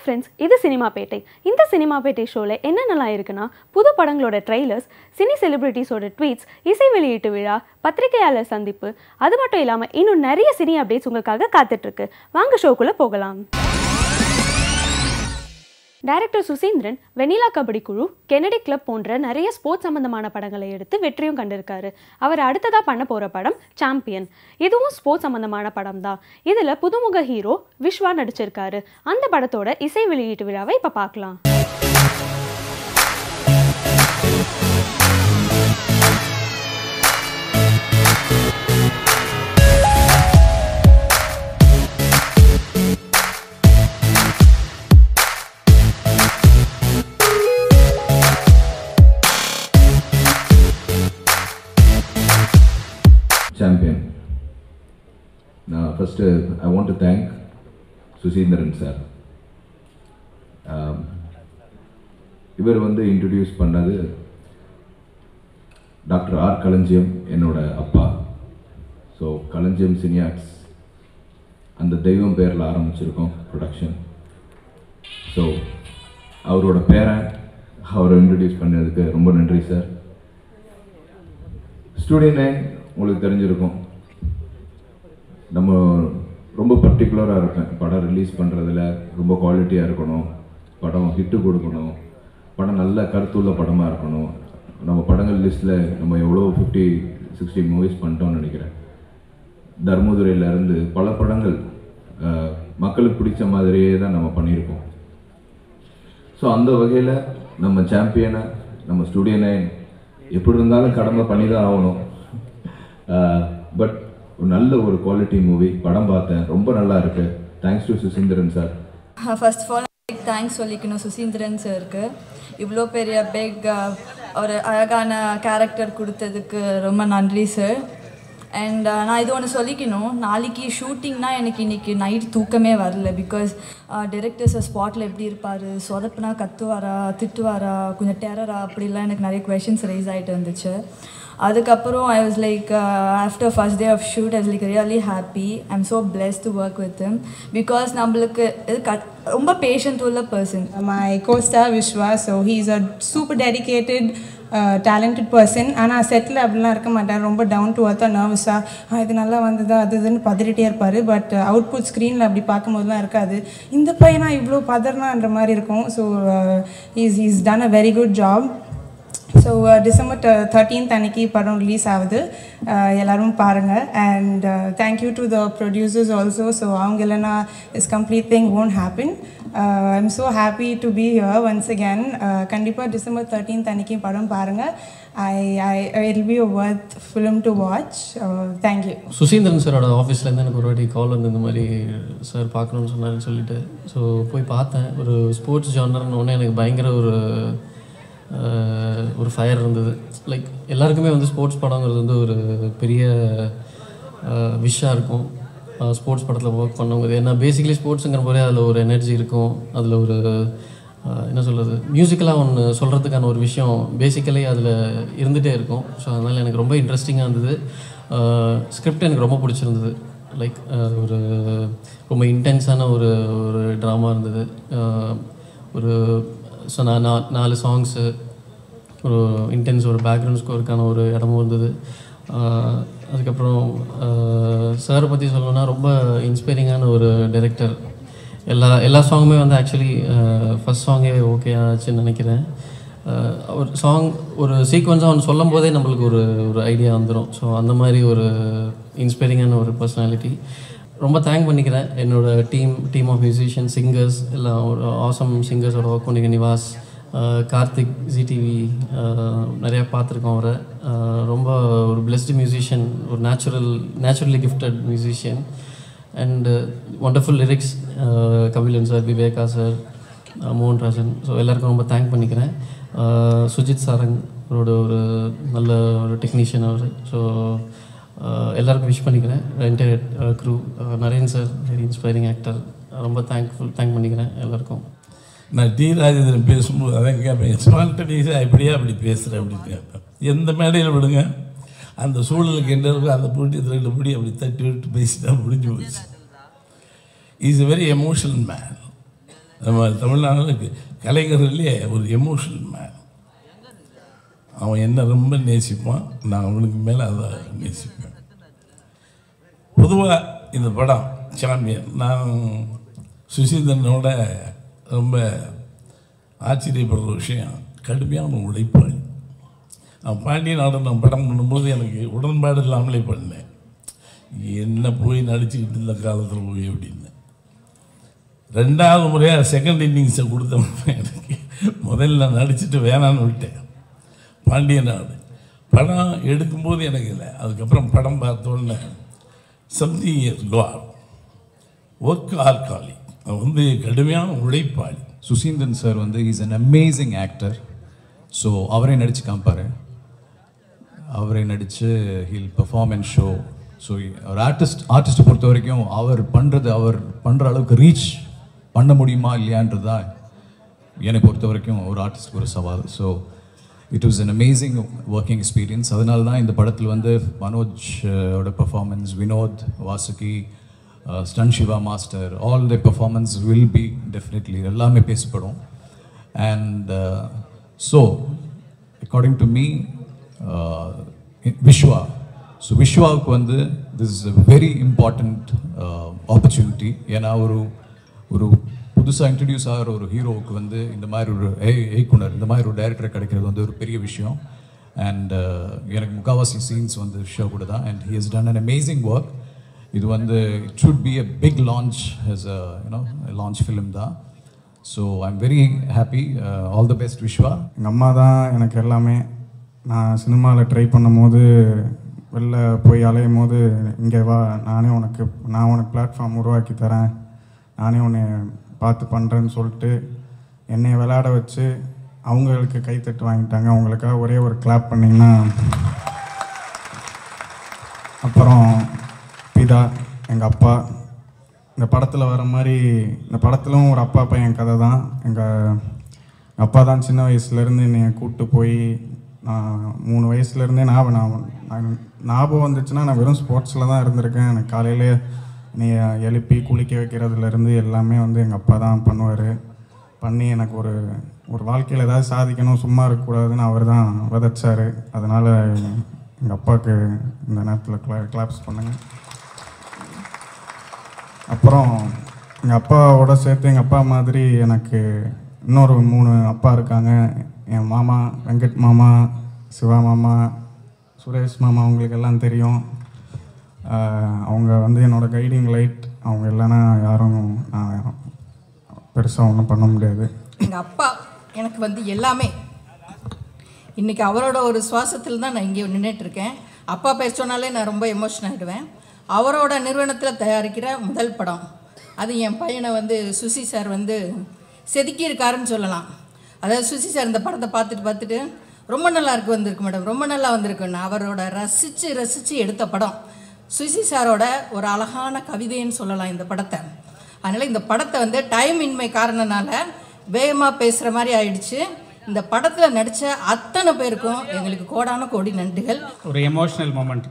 Friends இது cinema பேட்டை இந்த cinema பேட்டை ஷோவில் என்னென்னலாம் இருக்குன்னா புது படங்களோட ட்ரெய்லர்ஸ் சினி செலிபிரிட்டிஸோட ட்வீட்ஸ் இசை வெளியீட்டு விழா பத்திரிகையாளர் சந்திப்பு அது மட்டும் இல்லாமல் இன்னும் நிறைய சினி அப்டேட்ஸ் உங்களுக்காக காத்துட்ருக்கு வாங்க ஷோக்குள்ளே போகலாம் டைரக்டர் சுசீந்திரன் வெண்ணிலா கபடி குழு கெனடி கிளப் போன்ற நிறைய ஸ்போர்ட்ஸ் சம்பந்தமான படங்களை எடுத்து வெற்றியும் கண்டிருக்காரு அவர் அடுத்ததாக பண்ண போகிற படம் சாம்பியன் இதுவும் ஸ்போர்ட்ஸ் சம்பந்தமான படம் தான் இதில் புதுமுக ஹீரோ விஸ்வா நடிச்சிருக்காரு அந்த படத்தோட இசை வெளியீட்டு விழாவை இப்போ பார்க்கலாம் champion. Now, first, uh, I want to thank Suseenthiran sir இவர் வந்து இன்ட்ரடியூஸ் பண்ணது டாக்டர் ஆர் களஞ்சியம் என்னோட அப்பா ஸோ களஞ்சியம் சினியாட்ஸ் அந்த தெய்வம் பேரில் ஆரம்பிச்சிருக்கோம் ப்ரொடக்ஷன் ஸோ அவரோட பேரன் அவரை இன்ட்ரடியூஸ் பண்ணதுக்கு ரொம்ப நன்றி சார் ஸ்டூடியோ நைன் உங்களுக்கு தெரிஞ்சிருக்கும் நம்ம ரொம்ப பர்டிகுலராக இருப்பேன் படம் ரிலீஸ் பண்ணுறதுல ரொம்ப குவாலிட்டியாக இருக்கணும் படம் ஹிட்டு கொடுக்கணும் படம் நல்ல கருத்துள்ள படமாக இருக்கணும் நம்ம படங்கள் லிஸ்ட்டில் நம்ம எவ்வளோ ஃபிஃப்டி சிக்ஸ்டி மூவிஸ் பண்ணிட்டோம்னு நினைக்கிறேன் தர்மதுரையிலேருந்து பல படங்கள் அஹ், மக்களுக்கு பிடிச்ச மாதிரியே தான் நம்ம பண்ணியிருக்கோம் ஸோ அந்த வகையில் நம்ம சாம்பியனை நம்ம ஸ்டூடியோ நைன் எப்படி இருந்தாலும் கடமை பண்ணி தான் ஆகணும் பட் ஒரு நல்ல ஒரு குவாலிட்டி மூவி படம் பார்த்தேன் ரொம்ப நல்லா இருக்கு thanks to Suseenthiran sir first of all thanks சொல்லிக்கணும் சுசீந்திரன் சாருக்கு இவ்வளோ பெரிய பிக் ஒரு அழகான கேரக்டர் கொடுத்ததுக்கு ரொம்ப நன்றி சார் அண்ட் நான் இது ஒன்று சொல்லிக்கணும் நாளைக்கு ஷூட்டிங்னா எனக்கு இன்னைக்கு நைட் தூக்கமே வரல பிகாஸ் டிரெக்டர் சார் ஸ்பாட்டில் எப்படி இருப்பார் சொதப்புனா கத்துவாரா திட்டுவாரா கொஞ்சம் டெரரா அப்படிலாம் எனக்கு நிறைய கொஷின்ஸ் ரைஸ் ஆகிட்டு இருந்துச்சு அதுக்கப்புறம் I was like after first day of shoot I's like really happy I am so bless to work with him because நம்மளுக்கு இது கட் ரொம்ப பேஷண்ட் உள்ள person my co-star Vishwa so he's a super dedicated uh, talented person ஆனால் செட்டில் அப்படிலாம் இருக்க மாட்டார் ரொம்ப டவுன் டு அர்த்தாக நர்வஸாக இது நல்லா வந்ததா அது இதுன்னு பதறிட்டே இருப்பார் பட் அவுட்புட் ஸ்க்ரீனில் அப்படி பார்க்கும்போதுலாம் இருக்காது இந்த பையனா இவ்வளோ பதறனான்ற மாதிரி இருக்கும் so is is done a very good job so December thirteenth அன்னைக்கு படம் ரிலீஸ் ஆகுது Uh, எல்லாரும் பாருங்கள் and thank you to the producers also so அவங்க இல்லைனா is complete thing won't happen I am so happy to be here once again கண்டிப்பாக December thirteenth அன்னைக்கு படம் பாருங்கள் I I'll be a worth film to watch thank you Suseenthiran சாரோட ஆஃபீஸ்லேருந்து எனக்கு ஒரு வாட்டி கால் வந்து இந்த மாதிரி சார் பார்க்கணுன்னு சொன்னாருன்னு சொல்லிட்டு ஸோ போய் பார்த்தேன் ஒரு ஸ்போர்ட்ஸ் ஜானர்னு ஒன்று எனக்கு பயங்கர ஒரு அஹ், ஒரு ஃபயர் இருந்தது லைக் எல்லாருக்குமே வந்து ஸ்போர்ட்ஸ் படங்கிறது வந்து ஒரு பெரிய விஷாக இருக்கும் ஸ்போர்ட்ஸ் படத்தில் ஒர்க் பண்ணவங்க ஏன்னா பேசிக்கலி ஸ்போர்ட்ஸுங்கிற போதே அதில் ஒரு எனர்ஜி இருக்கும் அதில் ஒரு அஹ், என்ன சொல்கிறது மியூசிக்கலாக ஒன்று சொல்கிறதுக்கான ஒரு விஷயம் பேசிக்கலி அதில் இருந்துகிட்டே இருக்கும் ஸோ அதனால் எனக்கு ரொம்ப இன்ட்ரெஸ்டிங்காக இருந்தது ஸ்கிரிப்ட் எனக்கு ரொம்ப பிடிச்சிருந்தது லைக் ஒரு ரொம்ப இன்டென்ஸான ஒரு ஒரு ட்ராமா இருந்தது அஹ், ஒரு ஸோ நான் நா- நாலு சாங்ஸு ஒரு இன்டென்ஸ் ஒரு பேக்ரவுண்ட் ஸ்கோருக்கான ஒரு இடமும் இருந்தது ஆஹ் அதுக்கப்புறம் சாரை பற்றி சொல்லணும்னா ரொம்ப இன்ஸ்பைரிங்கான ஒரு டைரக்டர் எல்லா எல்லா சாங்குமே வந்து ஆக்சுவலி ஃபஸ்ட் சாங்கே ஓகே ஆச்சுன்னு நினைக்கிறேன் ஆஹ் ஒரு சாங் ஒரு சீக்வன்ஸாக ஒன்று சொல்லும் போதே நம்மளுக்கு ஒரு ஒரு ஐடியா வந்துடும் ஸோ அந்த மாதிரி ஒரு இன்ஸ்பைரிங்கான ஒரு பர்சனாலிட்டி ரொம்ப தேங்க் பண்ணிக்கிறேன் என்னோட team team of musician singers எல்லாம் ஒரு ஆசம் சிங்கர்ஸோட ஒர்க் பண்ணிக்க நிவாஸ் ஆஹ் கார்த்திக் ஜிடிவி நிறையா பார்த்துருக்கோம் அவரை ஆஹ் ரொம்ப ஒரு பிளெஸ்டு மியூசிஷியன் ஒரு natural naturally gifted musician and wonderful lyrics Kabilan sir Viveka sir Mohanrajan so எல்லாருக்கும் ரொம்ப தேங்க் பண்ணிக்கிறேன் ஆஹ் சுஜித் சாரங் அவரோட ஒரு நல்ல ஒரு டெக்னீஷியன் அவர் ஸோ எல்லாருக்கும் விஷ் பண்ணிக்கிறேன் entire crew Naren sir very inspiring actor ரொம்ப தேங்க்ஃபுல் தேங்க் பண்ணிக்கிறேன் எல்லாருக்கும் நான் டி ராஜேந்திரன் பேசும்போது அதான் கேட்பேன் ஸ்பான்டனியஸாக இப்படியே அப்படி பேசுகிறேன் அப்படின்னு கேட்பேன் எந்த மேடையில் விடுங்க அந்த சூழலுக்கு என்ன இருக்கோ அந்த போட்டி ரெண்டு படி அப்படி தட்டி விட்டு பேசிட்டா முடிஞ்சு போச்சு is a very emotional man நம்ம தமிழ்நாடுக்கு கலைஞர்களே ஒரு எமோஷனல் மேன் அவன் என்ன ரொம்ப நேசிப்பான் நான் அவனுக்கு மேலே அதை நேசிப்பேன் பொதுவாக இந்த படம் சாம்பியன் நான் சுசீந்திரனோட ரொம்ப ஆச்சரியப்படுற விஷயம் கடுமையான உழைப்பாளி நான் பாண்டிய நாடகம் படம் பண்ணும்போது எனக்கு உடன்பாடு இல்லாமலே பண்ணேன் என்ன போய் நடிச்சுக்கிட்டு இந்த காலத்தில் போய் அப்படின்னு ரெண்டாவது முறையாக செகண்ட் இன்னிங்ஸை கொடுத்தவங்க எனக்கு முதல்ல நான் நடிச்சுட்டு வேணான்னு விட்டேன் பாண்டிய நாடு படம் எடுக்கும்போது எனக்கு இல்லை அதுக்கப்புறம் படம் பார்த்தோன்னே சம்திங் இஸ் காட் ஒர்க் ஆல்காலி அவன் வந்து கடுமையான உழைப்பாளி சுசீந்திரன் சார் வந்து is an amazing actor so அவரே நடித்து காமிப்பார் அவரே நடித்து he'll perform and show so ஒரு ஆர்டிஸ்ட் ஆர்டிஸ்ட்டை பொறுத்த வரைக்கும் அவர் பண்ணுறது அவர் பண்ணுற அளவுக்கு ரீச் பண்ண முடியுமா இல்லையான்றது தான் என்னை பொறுத்த வரைக்கும் ஒரு ஆர்டிஸ்ட் ஒரு சவால் so it was an amazing working experience அதனால தான் இந்த படத்தில் வந்து மனோஜ் அஹ், ஓட performance Vinoth Vasuki stun Siva master all the performance will be definitely எல்லாமே பேசப்படும் and so according to me Viswa so விஸ்வாவுக்கு வந்து this is a very important opportunity ஏன்னா ஒரு ஒரு புதுசாக இன்ட்ரடியூஸ் ஆகிற ஒரு ஹீரோவுக்கு வந்து இந்த மாதிரி ஒரு ஏ- இயக்குனர் இந்த மாதிரி ஒரு டைரக்டர் கிடைக்கிறது வந்து ஒரு பெரிய விஷயம் அண்ட் எனக்கு முக்காவாசி சீன்ஸ் வந்து ஷோ கூட தான் and he has done an amazing work இது வந்து it should be a big launch as a you know launch film தான் so I am very happy all the best Viswa எங்கள் அம்மா தான் எனக்கு எல்லாமே நான் சினிமாவில் ட்ரை பண்ணும்போது வெளில போய் அலையும் போது இங்கே வா நானே உனக்கு நான் உனக்கு பிளாட்ஃபார்ம் உருவாக்கி தரேன் நானே உன்னை பார்த்து பண்ணுறேன்னு சொல்லிட்டு என்னை விளையாட வச்சு அவங்களுக்கு கைத்தட்டு வாங்கிட்டாங்க அவங்களுக்காக ஒரே ஒரு கிளாப் பண்ணிங்கன்னா அப்புறம் பிதா எங்கள் அப்பா இந்த படத்தில் வர மாதிரி இந்த படத்திலும் ஒரு அப்பா பையன் கதை தான் எங்கள் அப்பா தான் சின்ன வயசுலேருந்து என்னை கூப்பிட்டு போய் நான் மூணு வயசுலேருந்தே ஞாபகம் நான் நான் ஞாபகம் வந்துச்சுன்னா நான் வெறும் ஸ்போர்ட்ஸில் தான் இருந்திருக்கேன் எனக்கு காலையிலே நீ எழுப்பி குளிக்க வைக்கிறதுலேருந்து எல்லாமே வந்து எங்கள் அப்பா தான் பண்ணுவார் பண்ணி எனக்கு ஒரு ஒரு வாழ்க்கையில் ஏதாவது சாதிக்கணும் சும்மா இருக்கக்கூடாதுன்னு அவர் தான் விதைச்சார் அதனால் எங்கள் அப்பாவுக்கு இந்த நேரத்தில் கிளா கிளாப்ஸ் பண்ணுங்கள் அப்புறம் எங்கள் அப்பாவோட சேர்த்து எங்கள் அப்பா மாதிரி எனக்கு இன்னொரு மூணு அப்பா இருக்காங்க என் மாமா வெங்கட் மாமா சிவா மாமா சுரேஷ் மாமா அவங்களுக்கு எல்லாம் தெரியும் ஆஹ் அவங்க வந்து என்னோட கைடிங் லைட் அவங்க இல்லைன்னா யாரும் நான் பெருசாக ஒன்றும் பண்ண முடியாது எங்கள் அப்பா எனக்கு வந்து எல்லாமே இன்னைக்கு அவரோட ஒரு சுவாசத்தில் தான் நான் இங்கே நின்றுட்டு இருக்கேன் அப்பா பேர் சொன்னாலே நான் ரொம்ப எமோஷன் ஆகிடுவேன் அவரோட நிறுவனத்தில் தயாரிக்கிற முதல் படம் அது என் பையனை வந்து சுசி சார் வந்து செதுக்கி இருக்காருன்னு சொல்லலாம் அதாவது சுசி சார் இந்த படத்தை பார்த்துட்டு பார்த்துட்டு ரொம்ப நல்லா இருக்கு வந்திருக்கு மேடம் ரொம்ப நல்லா வந்திருக்குன்னு அவரோட ரசித்து ரசித்து எடுத்த படம் சுசி சாரோட ஒரு அழகான கவிதைன்னு சொல்லலாம் இந்த படத்தை அதனால் இந்த படத்தை வந்து டைம் இன்மை காரணனால வேகமாக பேசுகிற மாதிரி ஆயிடுச்சு இந்த படத்தில் நடித்த அத்தனை பேருக்கும் எங்களுக்கு கோடான கோடி நன்றிகள் ஒரு எமோஷ்னல் மூமெண்ட்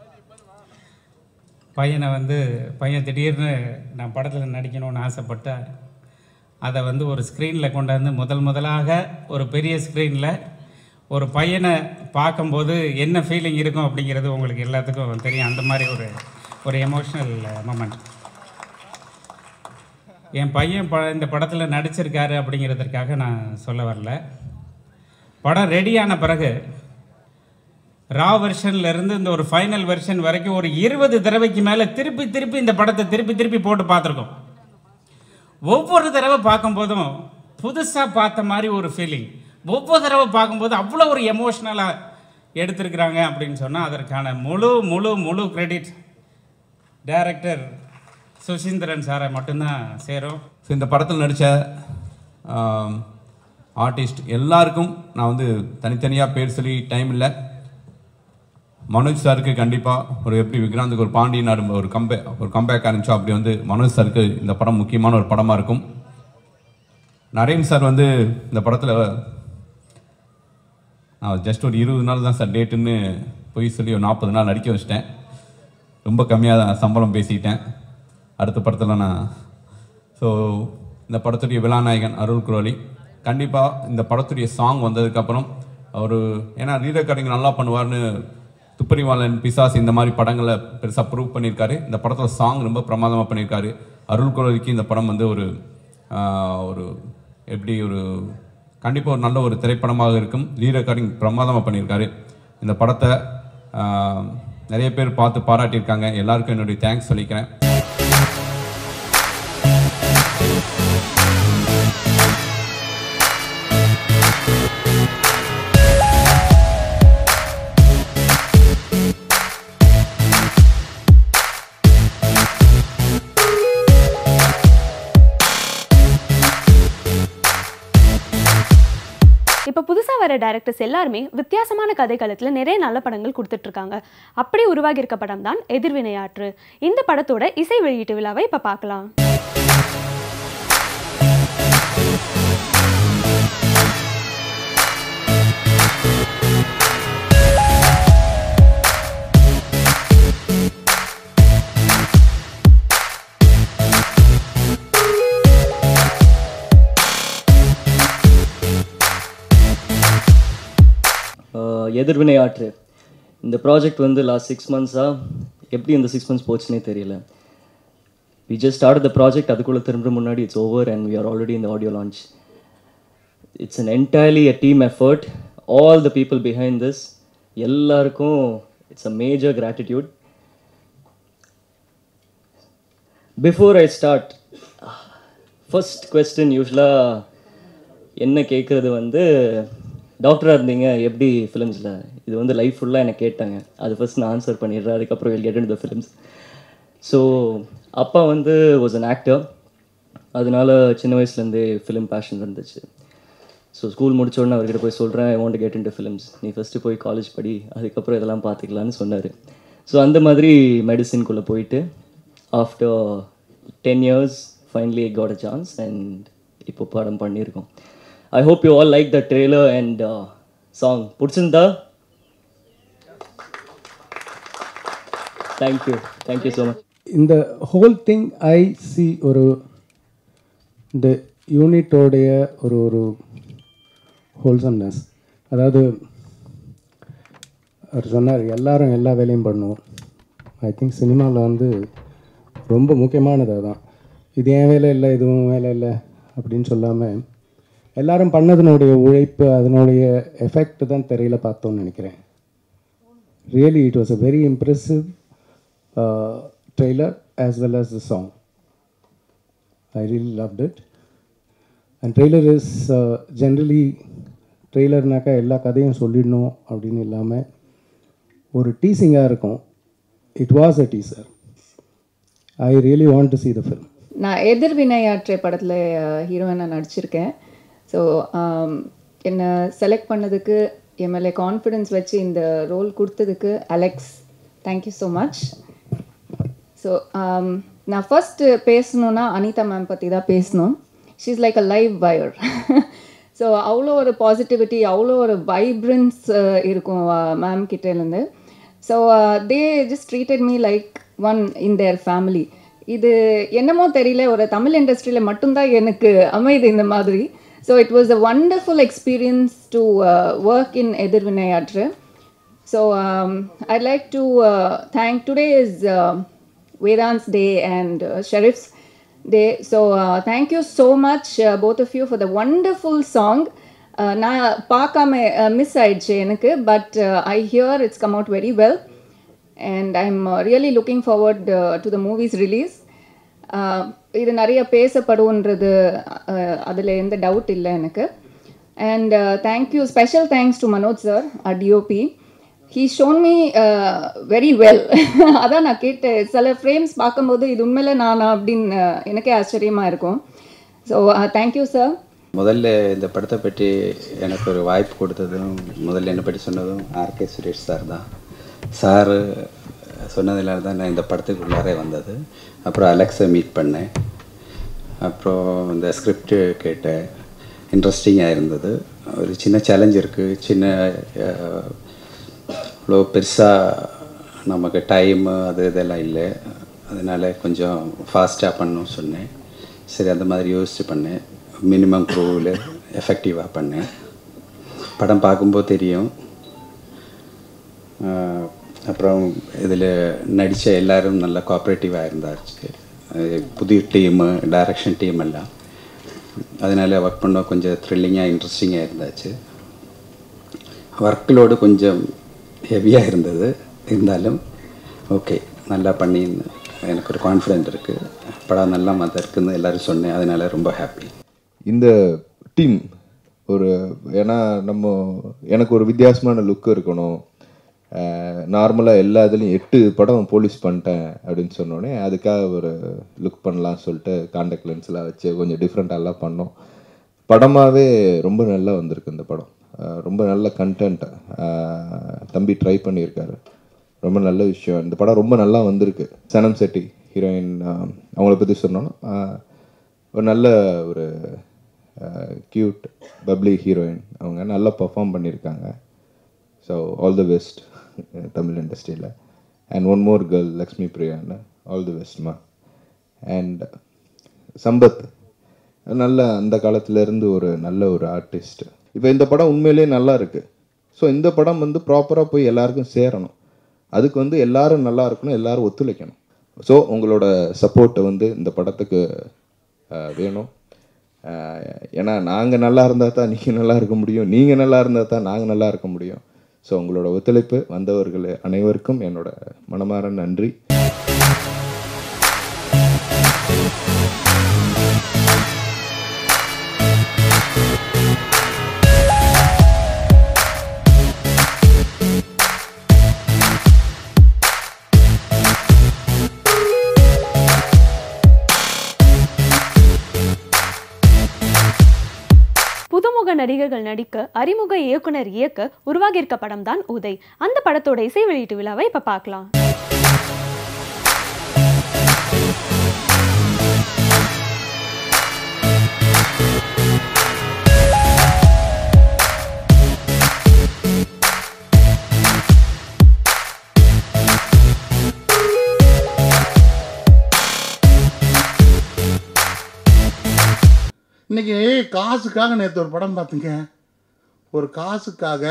பையனை வந்து பையன் திடீர்னு நான் படத்தில் நடிக்கணும்னு ஆசைப்பட்ட அதை வந்து ஒரு ஸ்க்ரீனில் கொண்டாந்து முதல் முதலாக ஒரு பெரிய ஸ்க்ரீனில் ஒரு பையனை பார்க்கும்போது என்ன ஃபீலிங் இருக்கும் அப்படிங்கிறது உங்களுக்கு எல்லாத்துக்கும் தெரியும் அந்த மாதிரி ஒரு ஒரு எமோஷ்னல் மூமெண்ட் என் பையன் ப இந்த படத்தில் நடிச்சிருக்காரு அப்படிங்கிறதுக்காக நான் சொல்ல வரல படம் ரெடியான பிறகு ரா வெர்ஷன்ல இருந்து இந்த ஒரு ஃபைனல் வெர்ஷன் வரைக்கும் ஒரு இருபது தடவைக்கு மேலே திருப்பி திருப்பி இந்த படத்தை திருப்பி திருப்பி போட்டு பார்த்துருக்கோம் ஒவ்வொரு தடவை பார்க்கும்போதும் புதுசாக பார்த்த மாதிரி ஒரு ஃபீலிங் ஒவ்வொரு தடவை பார்க்கும்போது அவ்வளோ ஒரு எமோஷ்னலாக எடுத்திருக்கிறாங்க அப்படின்னு சொன்னால் அதற்கான முழு முழு முழு கிரெடிட் டைரக்டர் சுசீந்திரன் சாரை மட்டும்தான் சேரும் ஸோ இந்த படத்தில் நடித்த ஆர்டிஸ்ட் எல்லாருக்கும் நான் வந்து தனித்தனியாக பேர் சொல்லி டைம் இல்லை மனோஜ் சாருக்கு கண்டிப்பாக ஒரு எப்படி விக்ராந்துக்கு ஒரு பாண்டியன் நாடு ஒரு கம்பே ஒரு கம்பேக் ஆரம்பிச்சோ அப்படி வந்து மனோஜ் சாருக்கு இந்த படம் முக்கியமான ஒரு படமாக இருக்கும் நரேன் சார் வந்து இந்த படத்தில் நான் ஜஸ்ட் ஒரு இருபது நாள் தான் சார் டேட்டுன்னு போய் சொல்லி ஒரு நாற்பது நாள் நடிக்க வச்சிட்டேன் ரொம்ப கம்மியாக சம்பளம் பேசிக்கிட்டேன் அடுத்த படத்தில் நான் ஸோ இந்த படத்துடைய விழாநாயகன் அருள் குரோலி கண்டிப்பாக இந்த படத்துடைய சாங் வந்ததுக்கப்புறம் அவர் ஏன்னா ரீரெக்கார்டிங் நல்லா பண்ணுவார்னு துப்பறிவாளன் பிசாஸ் இந்த மாதிரி படங்களை பெருசாக ப்ரூவ் பண்ணியிருக்காரு இந்த படத்தோட சாங் ரொம்ப பிரமாதமாக பண்ணியிருக்காரு அருள் குரோலிக்கு இந்த படம் வந்து ஒரு ஆஹ், ஒரு எப்படி ஒரு கண்டிப்பாக ஒரு நல்ல ஒரு திரைப்படமாக இருக்கும் ரீரெக்கார்டிங் பிரமாதமாக பண்ணியிருக்காரு இந்த படத்தை ஆஹ், நிறைய பேர் பார்த்து பாராட்டியிருக்காங்க எல்லாருக்கும் என்னுடைய தேங்க்ஸ் சொல்லிக்கிறேன் இப்போ புதுசாக வர டைரக்டர்ஸ் எல்லாருமே வித்தியாசமான கதைக்களத்தில் நிறைய நல்ல படங்கள் கொடுத்துட்டு இருக்காங்க அப்படி உருவாகி இருக்க படம் தான் எதிர்வினையாற்று இந்த படத்தோட இசை வெளியீட்டு விழாவை இப்போ பார்க்கலாம் ஆஹ் எதிர்வினை ஆற்று இந்த ப்ராஜெக்ட் வந்து லாஸ்ட் சிக்ஸ் மந்த்ஸாக எப்படி இந்த சிக்ஸ் மந்த்ஸ் போச்சுனே தெரியல we just start the project அதுக்குள்ளே திரும்ப முன்னாடி it's over and we are already இந்த audio launch it's an entirely a team effort all the people behind this எல்லாருக்கும் it's a major gratitude before I start first question யூஸ்வலாக என்ன கேட்குறது வந்து டாக்டராக இருந்தீங்க எப்படி ஃபிலிம்ஸில் இது வந்து லைஃப் ஃபுல்லாக எனக்கு கேட்டாங்க அது ஃபர்ஸ்ட் நான் ஆன்சர் பண்ணிடுறேன் அதுக்கப்புறம் will get in the films so அப்பா வந்து வாஸ் அன் ஆக்டர் அதனால சின்ன வயசுலேருந்தே ஃபிலிம் பேஷன் இருந்துச்சு ஸோ ஸ்கூல் முடிச்ச உடனே அவர்கிட்ட போய் சொல்கிறேன் I want get in to films நீ ஃபஸ்ட்டு போய் காலேஜ் படி அதுக்கப்புறம் இதெல்லாம் பார்த்துக்கலான்னு சொன்னார் ஸோ அந்த மாதிரி மெடிசின்குள்ளே போயிட்டு after ten years finally got a chance and இப்போ படம் பண்ணியிருக்கோம் I hope you all like the trailer and song பிடிச்சிருந்தா தேங்க்யூ தேங்க்யூ ஸோ மச் இந்த ஹோல் திங் ஐ சி ஒரு இந்த யூனிட்டோடைய ஒரு ஒரு ஹோல்சம்னஸ் அதாவது அவர் சொன்னார் எல்லாரும் எல்லா வேலையும் பண்ணுவோம் ஐ திங்க் சினிமாவில் வந்து ரொம்ப முக்கியமானது அதுதான் இது என் வேலை இல்லை இதுவும் வேலை இல்லை அப்படின்னு சொல்லாமல் எல்லாரும் பண்ணதனுடைய உழைப்பு அதனுடைய எஃபெக்ட் தான் திரையில பார்த்தோம்னு நினைக்கிறேன் really it was a very impressive trailer as well as the song. I really loved it. And trailer is uh, generally ட்ரெய்லர்னாக்கா எல்லா கதையும் சொல்லிடணும் அப்படின்னு இல்லாமல் ஒரு டீசிங்காக இருக்கும் it was a teaser I really want to see the film நான் எதிர்வினையாற்ற படத்தில் ஹீரோயினாக நடிச்சிருக்கேன் ஸோ என்னை செலக்ட் பண்ணதுக்கு என் மேலே கான்ஃபிடென்ஸ் வச்சு இந்த ரோல் கொடுத்ததுக்கு Alex thank you so much so நான் ஃபர்ஸ்ட் பேசணுன்னா அனிதா மேம் பற்றி தான் பேசணும் she is like a live wire so அவ்வளோ ஒரு பாசிட்டிவிட்டி அவ்வளோ ஒரு வைப்ரன்ஸ் இருக்கும் மேம் கிட்டேருந்து so they just treated me like one in their family இது என்னமோ தெரியல ஒரு தமிழ் இண்டஸ்ட்ரியில் மட்டும்தான் எனக்கு அமையுது இந்த மாதிரி so it was a wonderful experience to work in எதிர்வினையாற்று so I like to thank today is Vedant's Day and uh, Sheriff's Day. So uh, thank you so much, uh, both of you, for the wonderful song. Uh, நான் பார்க்காம miss ஆயிடுச்சு எனக்கு but I hear it's come out very well and I am really looking forward to the movie's release இது நிறைய பேசப்படுன்றது அதில் எந்த doubt இல்லை எனக்கு and thank you special thanks to Manoj sir a DOP he shown me very well அதான் நான் கேட்டேன் சில ஃப்ரேம்ஸ் பார்க்கும்போது இது உண்மையில நானா அப்படின்னு எனக்கே ஆச்சரியமாக இருக்கும் ஸோ தேங்க்யூ சார் முதல்ல இந்த படத்தை பற்றி எனக்கு ஒரு வாய்ப்பு கொடுத்ததும் முதல்ல என்னை பற்றி சொன்னதும் ஆர்கே சுரேஷ் சார் தான் சார் சொன்னதில் தான் நான் இந்த படத்துக்கு உள்ளாரே வந்தது அப்புறம் அலெக்ஸை மீட் பண்ணேன் அப்புறம் இந்த ஸ்கிரிப்ட் கேட்டேன் இன்ட்ரெஸ்டிங்காக இருந்தது ஒரு சின்ன சேலஞ்ச் இருக்குது சின்ன இவ்வளோ பெருசாக நமக்கு டைமு அது இதெல்லாம் இல்லை அதனால் கொஞ்சம் ஃபாஸ்ட்டாக பண்ணணும்னு சொன்னேன் சரி அந்த மாதிரி யோசித்து பண்ணேன் மினிமம் க்ரூவில் எஃபெக்டிவாக பண்ணேன் படம் பார்க்கும்போது தெரியும் ஆஹ் அப்புறம் இதில் நடித்த எல்லாரும் நல்ல கோஆப்ரேட்டிவாக இருந்தாச்சு அஹ் புதிய டீமு டைரக்ஷன் டீம் எல்லாம் அதனால் ஒர்க் பண்ண கொஞ்சம் த்ரில்லிங்காக இன்ட்ரெஸ்டிங்காக இருந்தாச்சு ஒர்க்லோடு கொஞ்சம் ஹெவியாக இருந்தது இருந்தாலும் ஓகே நல்லா பண்ணி எனக்கு ஒரு கான்ஃபிடென்ட் இருக்குது படம் நல்லா மற்ற இருக்குன்னு எல்லோரும் சொன்னேன் அதனால ரொம்ப ஹாப்பி இந்த டீம் ஒரு ஏன்னா நம்ம எனக்கு ஒரு வித்தியாசமான லுக் இருக்கணும் நார்மலாக எல்லா இதுலேயும் எட்டு படம் போலீஸ் பண்ணிட்டேன் அப்படின்னு சொன்னோடனே அதுக்காக ஒரு லுக் பண்ணலாம்னு சொல்லிட்டு காண்டாக்ட் லென்ஸ்லாம் வச்சு கொஞ்சம் டிஃப்ரெண்ட்டாலாம் பண்ணோம் படமாகவே ரொம்ப நல்லா வந்திருக்கு இந்த படம் அஹ் ரொம்ப நல்ல கண்டென்ட் தம்பி ட்ரை பண்ணியிருக்காரு ரொம்ப நல்ல விஷயம் இந்த படம் ரொம்ப நல்லா வந்திருக்கு சனம் செட்டி ஹீரோயின் அவங்கள பற்றி சொன்னோன்னா அஹ் ஒரு நல்ல ஒரு க்யூட் பப்ளி ஹீரோயின் அவங்க நல்லா பர்ஃபார்ம் பண்ணியிருக்காங்க so all the best Tamil இண்டஸ்ட்ரியில் and one more girl Lakshmi பிரியான்னு ஆல் தி பெஸ்ட்மா அண்ட் சம்பத் நல்ல அந்த காலத்துல இருந்து ஒரு நல்ல ஒரு ஆர்டிஸ்ட் இப்போ இந்த படம் உண்மையிலேயே நல்லா இருக்கு ஸோ இந்த படம் வந்து ப்ராப்பராக போய் எல்லாருக்கும் சேரணும் அதுக்கு வந்து எல்லாரும் நல்லா இருக்கணும் எல்லாரும் ஒத்துழைக்கணும் ஸோ உங்களோட சப்போர்ட்டை வந்து இந்த படத்துக்கு அஹ், வேணும் அஹ், ஏன்னா நாங்கள் நல்லா இருந்தால் தான் நீங்கள் நல்லா இருக்க முடியும் நீங்கள் நல்லா இருந்தால் தான் நாங்கள் நல்லா இருக்க முடியும் ஸோ உங்களோட ஒத்துழைப்பு வந்தவர்கள் அனைவருக்கும் என்னோட மனமார நன்றி புதுமுக நடிகர்கள் நடிக்க அறிமுக இயக்குனர் இயக்க உருவாகியிருக்க படம் தான் உதய் அந்த படத்தோட இசை வெளியீட்டு விழாவை இப்ப பார்க்கலாம் இன்னைக்கு காசுக்காக நேற்று ஒரு படம் பார்த்துங்க ஒரு காசுக்காக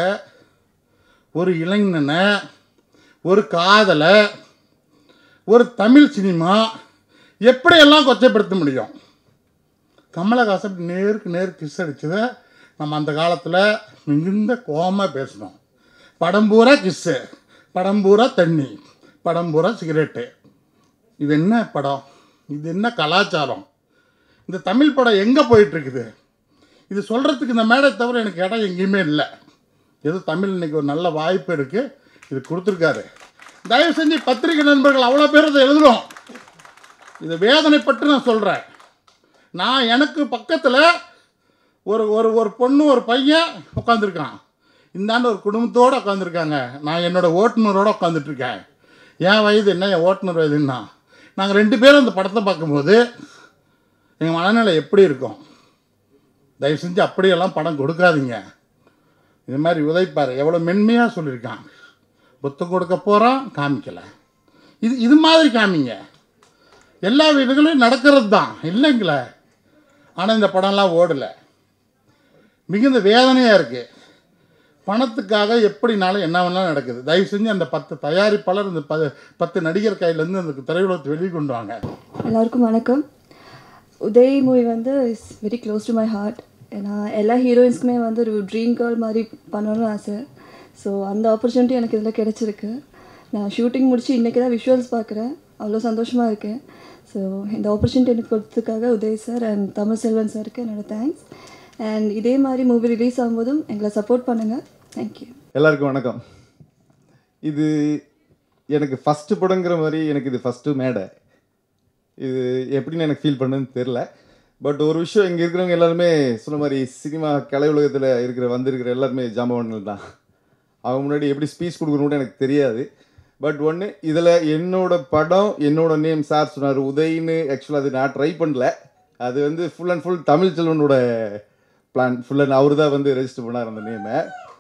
ஒரு இளைஞனை ஒரு காதலை ஒரு தமிழ் சினிமா எப்படியெல்லாம் கொச்சைப்படுத்த முடியும் கமலஹாசன் நேருக்கு நேர் கிஸ் அடிச்சதை நம்ம அந்த காலத்தில் மிகுந்த கோபமாக பேசணும் படம் பூரா கிஸ்ஸு படம் பூரா தண்ணி படம் பூரா சிகரெட்டு இது என்ன படம் இது என்ன கலாச்சாரம் இந்த தமிழ் படம் எங்கே போயிட்டுருக்குது இது சொல்கிறதுக்கு இந்த மேடை தவிர எனக்கு இடம் எங்கேயுமே இல்லை ஏதோ தமிழ் இன்னைக்கு ஒரு நல்ல வாய்ப்பு இருக்குது இது கொடுத்துருக்காரு தயவு செஞ்சு பத்திரிகை நண்பர்கள் அவ்வளோ பேர் இதை எழுதுறோம் இது வேதனைப்பட்டு நான் சொல்கிறேன் நான் எனக்கு பக்கத்தில் ஒரு ஒரு ஒரு பொண்ணு ஒரு பையன் உட்காந்துருக்கான் இந்தாண்டு ஒரு குடும்பத்தோடு உட்காந்துருக்காங்க நான் என்னோட ஓட்டுநரோட உட்காந்துட்ருக்கேன் என் வயது என்ன என் ஓட்டுநர் வயதுன்னா நாங்கள் ரெண்டு பேரும் அந்த படத்தை பார்க்கும்போது எங்கள் மனநிலை எப்படி இருக்கும் தயவு செஞ்சு அப்படியெல்லாம் படம் கொடுக்காதீங்க இது மாதிரி உதைப்பார் எவ்வளோ மென்மையாக சொல்லியிருக்கான் புத்தம் கொடுக்க போகிறான் காமிக்கலை இது இது மாதிரி காமிங்க எல்லா வீடுகளும் நடக்கிறது தான் இல்லைங்களே ஆனால் இந்த படம்லாம் ஓடலை மிகுந்த வேதனையாக இருக்குது பணத்துக்காக எப்படினாலும் என்ன வேணாலும் நடக்குது தயவு செஞ்சு அந்த பத்து தயாரிப்பாளர் இந்த ப பத்து நடிகர் கையிலேருந்து அந்த திரையுலகத்தை வெளியே கொண்டு வாங்க எல்லாருக்கும் வணக்கம் உதய் மூவி வந்து is very close to my heart ஏன்னா எல்லா ஹீரோயின்ஸ்க்குமே வந்து ஒரு ட்ரீம் கேர்ள் மாதிரி பண்ணணும்னு ஆசை ஸோ அந்த ஆப்பர்ச்சுனிட்டி எனக்கு இதில் கிடச்சிருக்கு நான் ஷூட்டிங் முடிச்சு இன்றைக்கி தான் விஷுவல்ஸ் பார்க்குறேன் அவ்வளோ சந்தோஷமாக இருக்கேன் ஸோ இந்த ஆப்பர்ச்சுனிட்டி எனக்கு கொடுத்ததுக்காக உதய் சார் அண்ட் தமிழ் செல்வன் சாருக்கு என்னோட தேங்க்ஸ் அண்ட் இதே மாதிரி மூவி ரிலீஸ் ஆகும்போதும் எங்களை சப்போர்ட் பண்ணுங்கள் தேங்க்யூ எல்லாருக்கும் வணக்கம் இது எனக்கு ஃபஸ்ட்டு படங்கிற மாதிரி எனக்கு இது ஃபஸ்ட்டு மேடை இது எப்படின்னு எனக்கு ஃபீல் பண்ணுன்னு தெரில பட் ஒரு விஷயம் இங்கே இருக்கிறவங்க எல்லாருமே சொன்ன மாதிரி சினிமா கலை உலகத்தில் இருக்கிற வந்திருக்கிற எல்லாருமே ஜாம்பவான்கள் தான் அவங்க முன்னாடி எப்படி ஸ்பீச் கொடுக்கணும் கூட எனக்கு தெரியாது பட் ஒன்று இதில் என்னோட படம் என்னோட நேம் சார் சொன்னார் உதயின்னு ஆக்சுவலாக அது நான் ட்ரை பண்ணல அது வந்து ஃபுல் அண்ட் ஃபுல் தமிழ் செல்வனோட பிளான் ஃபுல் அண்ட் அவர் தான் வந்து ரெஜிஸ்டர் பண்ணார் அந்த நேமை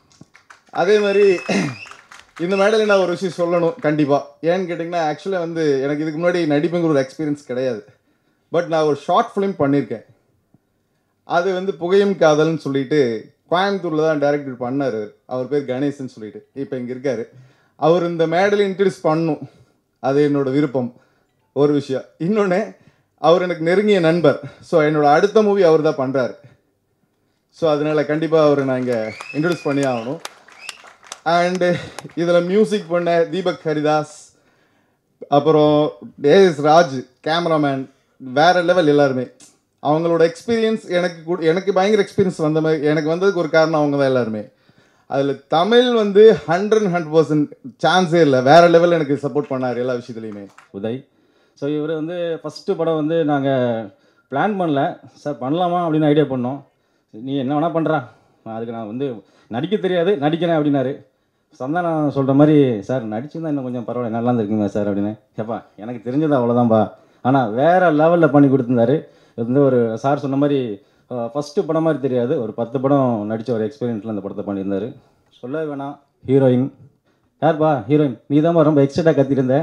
அதே மாதிரி இந்த மேடையில் நான் ஒரு விஷயம் சொல்லணும் கண்டிப்பாக ஏன்னு கேட்டிங்கன்னா ஆக்சுவலாக வந்து எனக்கு இதுக்கு முன்னாடி நடிப்புங்கிற ஒரு எக்ஸ்பீரியன்ஸ் கிடையாது பட் நான் ஒரு ஷார்ட் ஃபிலிம் பண்ணியிருக்கேன் அது வந்து புகையும் காதல்னு சொல்லிட்டு கோயம்புத்தூரில் தான் டைரக்டர் பண்ணார் அவர் பேர் கணேசன் சொல்லிட்டு இப்போ இங்கே இருக்கார் அவர் இந்த மேடையில் இன்ட்ரடியூஸ் பண்ணும் அது என்னோட விருப்பம் ஒரு விஷயம் இன்னொன்று அவர் எனக்கு நெருங்கிய நண்பர் ஸோ என்னோட அடுத்த மூவி அவர் தான் பண்ணுறாரு ஸோ அதனால் கண்டிப்பாக அவரை நான் இங்கே இன்ட்ரடியூஸ் பண்ணி ஆகணும் அண்டு இதில் மியூசிக் பண்ண தீபக் ஹரிதாஸ் அப்புறம் ஏஎஸ் ராஜ் கேமராமேன் வேற லெவல் எல்லாருமே அவங்களோட எக்ஸ்பீரியன்ஸ் எனக்கு கூட எனக்கு பயங்கர எக்ஸ்பீரியன்ஸ் வந்த மாதிரி எனக்கு வந்ததுக்கு ஒரு காரணம் அவங்க தான் எல்லாருமே அதில் தமிழ் வந்து ஹண்ட்ரட் ஹண்ட்ரட் பர்சன்ட் சான்ஸே இல்லை வேற லெவல் எனக்கு சப்போர்ட் பண்ணார் எல்லா விஷயத்துலையுமே உதய் ஸோ இவர் வந்து ஃபஸ்ட்டு படம் வந்து நாங்கள் பிளான் பண்ணல சார் பண்ணலாமா அப்படின்னு ஐடியா பண்ணோம் நீ என்ன வேணால் பண்ணுறா அதுக்கு நான் வந்து நடிக்க தெரியாது நடிக்கிறேன் அப்படின்னாரு சந்தானம் சொல்கிற மாதிரி சார் நடிச்சிருந்தா இன்னும் கொஞ்சம் பரவாயில்ல நல்லா இருக்குங்க சார் அப்படின்னு ஏப்பா எனக்கு தெரிஞ்சது அவ்வளோதான்ப்பா ஆனால் வேறு லெவலில் பண்ணி கொடுத்துருந்தாரு இது வந்து ஒரு சார் சொன்ன மாதிரி ஃபஸ்ட்டு படம் மாதிரி தெரியாது ஒரு பத்து படம் நடித்த ஒரு எக்ஸ்பீரியன்ஸில் அந்த படத்தை பண்ணியிருந்தாரு சொல்லவே வேணாம் ஹீரோயின் யார்ப்பா ஹீரோயின் நீ தான்ப்பா ரொம்ப எக்ஸ்ட்ரா கத்திட்டு இருந்த